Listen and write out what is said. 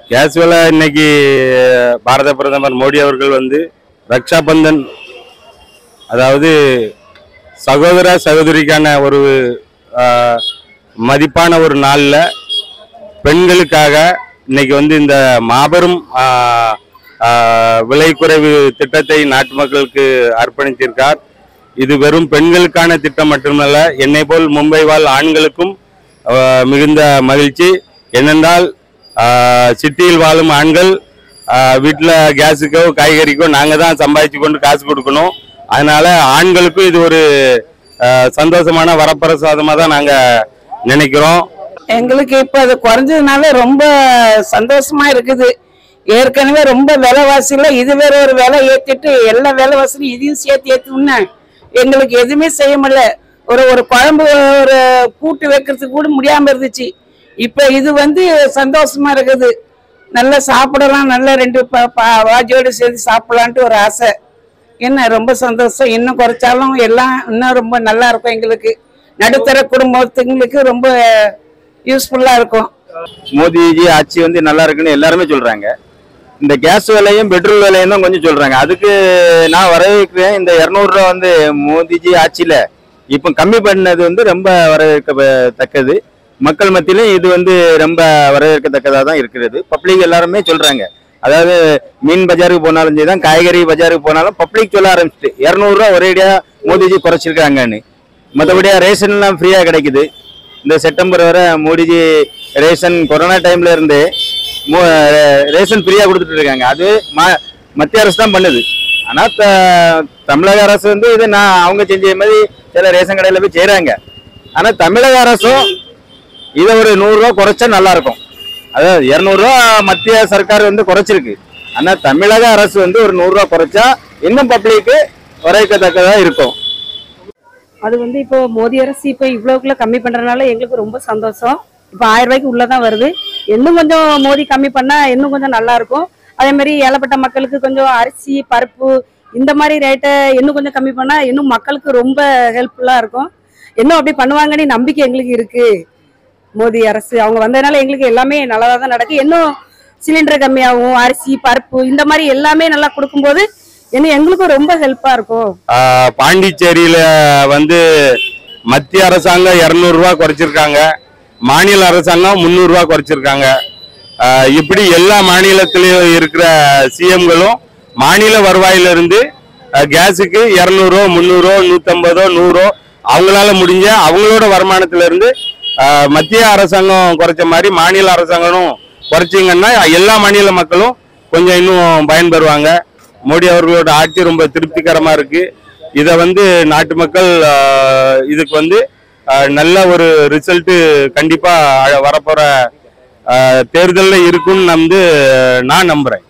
case விலை இன்னைக்கு பாரத பிரதமர் மோடி அவர்கள் வந்து ரக்ஷா பந்தன் அதாவது சகோதர சகோதரிக்கான ஒரு ஆஹ், மதிப்பான ஒரு நாளில் பெண்களுக்காக இன்னைக்கு வந்து இந்த மாபெரும் ஆஹ், ஆஹ், விலை குறைவு திட்டத்தை நாட்டு மக்களுக்கு அர்ப்பணித்திருக்கார் இது வெறும் பெண்களுக்கான திட்டம் மட்டுமல்ல என்னை போல் மும்பை வாழ் ஆண்களுக்கும் ஆஹ், மிகுந்த மகிழ்ச்சி என்னென்றால் ஆஹ், சிட்டியில் வாழும் ஆண்கள் வீட்டில் கேஸுக்கோ காய்கறிக்கோ நாங்கள் தான் சம்பாதிச்சு கொண்டு காசு கொடுக்கணும் அதனால ஆண்களுக்கும் இது ஒரு ஆஹ், சந்தோஷமான வரப்பிரசாதமாக தான் நாங்கள் நினைக்கிறோம் எங்களுக்கு இப்ப அது குறைஞ்சதுனால ரொம்ப சந்தோஷமா இருக்குது ஏற்கனவே ரொம்ப விலைவாசியில இது வேற ஒரு விலை ஏத்திட்டு எல்லா விலைவாசியும் இதையும் சேர்த்து ஏத்துனா எங்களுக்கு எதுவுமே செய்ய முடியல ஒரு ஒரு குழம்பு ஒரு கூட்டு வைக்கிறதுக்கு கூட முடியாம இருந்துச்சு இப்ப இது வந்து சந்தோஷமா இருக்குது நல்லா சாப்பிடலாம் நல்லா ரெண்டு ப- ப- வாஜியோடு சேர்த்து சாப்பிடலான்ட்டு ஒரு ஆசை என்ன ரொம்ப சந்தோஷம் இன்னும் குறைச்சாலும் எல்லாம் இன்னும் ரொம்ப நல்லா இருக்கும் எங்களுக்கு நடுத்தர குடும்பத்துங்களுக்கு ரொம்ப யூஸ்ஃபுல்லா இருக்கும் மோடிஜி ஆட்சி வந்து நல்லா இருக்குன்னு எல்லாருமே சொல்றாங்க இந்த கேஸ் விலையும் பெட்ரோல் விலையும் தான் கொஞ்சம் சொல்றாங்க அதுக்கு நான் வரவேற்கிறேன் இந்த இரநூறுவா வந்து மோடிஜி ஆட்சியில இப்போ கம்மி பண்ணது வந்து ரொம்ப வரவேற்கத்தக்கது மக்கள் மத்தியிலும் இது வந்து ரொம்ப வரவேற்கத்தக்கதாக தான் இருக்கிறது பப்ளிக் எல்லாருமே சொல்றாங்க அதாவது மீன் பஜாருக்கு போனாலும் சரி தான் காய்கறி பஜாருக்கு போனாலும் பப்ளிக் சொல்ல ஆரம்பிச்சிட்டு இரநூறுவா ஒரேடியா மோடிஜி குறைச்சிருக்காங்கன்னு மற்றபடியா ரேஷன்லாம் ஃப்ரீயாக கிடைக்குது இந்த செப்டம்பர் வரை மோடிஜி ரேஷன் கொரோனா டைம்ல இருந்து மோ- ரேஷன் ஃப்ரீயாக கொடுத்துட்டு இருக்காங்க அது ம- மத்திய அரசு தான் பண்ணுது ஆனால் த தமிழக அரசு வந்து இது நான் அவங்க செஞ்ச மாதிரி சில ரேஷன் கடையில் போய் செய்கிறாங்க ஆனால் தமிழக அரசும் இதை ஒரு நூறுரூவா குறைச்சா நல்லா இருக்கும் அதாவது இரநூறுவா மத்திய சர்க்கார் வந்து குறைச்சிருக்கு ஆனால் தமிழக அரசு வந்து ஒரு நூறுரூவா குறைச்சா இன்னும் பப்ளிக்கு வரவேற்கத்தக்கதாக இருக்கும் அது வந்து இப்போ மோடி அரசு இப்போ இவ்வளோக்குள்ள கம்மி பண்றதுனால எங்களுக்கு ரொம்ப சந்தோஷம் இப்போ ஆயிரம் ரூபாய்க்கு உள்ளதான் வருது இன்னும் கொஞ்சம் மோடி கம்மி பண்ணா இன்னும் கொஞ்சம் நல்லா இருக்கும் அதே மாதிரி ஏழப்பட்ட மக்களுக்கு கொஞ்சம் அரிசி பருப்பு இந்த மாதிரி ரேட்டை இன்னும் கொஞ்சம் கம்மி பண்ணா இன்னும் மக்களுக்கு ரொம்ப ஹெல்ப்ஃபுல்லா இருக்கும் இன்னும் அப்படி பண்ணுவாங்கன்னு நம்பிக்கை எங்களுக்கு இருக்கு மோடி அரசு அவங்க வந்ததுனால எங்களுக்கு எல்லாமே நல்லதா தான் நடக்கும் இன்னும் சிலிண்டர் கம்மியாகும் அரிசி பருப்பு இந்த மாதிரி எல்லாமே நல்லா கொடுக்கும்போது இன்னும் எங்களுக்கும் ரொம்ப ஹெல்ப்பா இருக்கும் ஆஹ் பாண்டிச்சேரியில வந்து மத்திய அரசாங்கம் இரநூறுவா குறைச்சிருக்காங்க மாநில அரசாங்கம் முந்நூறுரூவா குறைச்சிருக்காங்க ஆஹ் இப்படி எல்லா மாநிலத்திலையும் இருக்கிற சிஎம்களும் மாநில வருவாயிலிருந்து ஆஹ் கேஸுக்கு இரநூறுவோ முந்நூறோ நூற்றம்பதோ நூறோ அவங்களால முடிஞ்ச அவங்களோட வருமானத்துல இருந்து ஆஹ் மத்திய அரசாங்கம் குறைச்ச மாதிரி மாநில அரசாங்கமும் குறைச்சிங்கன்னா எல்லா மாநில மக்களும் கொஞ்சம் இன்னும் பயன்பெறுவாங்க மோடி அவர்களோட ஆட்சி ரொம்ப திருப்திகரமா இருக்கு இதை வந்து நாட்டு மக்கள் ஆஹ், இதுக்கு வந்து ஆஹ், நல்ல ஒரு ரிசல்ட் கண்டிப்பா அஹ், வரப்போற தேர்தலில் இருக்கும்னு வந்து நான் நம்புறேன்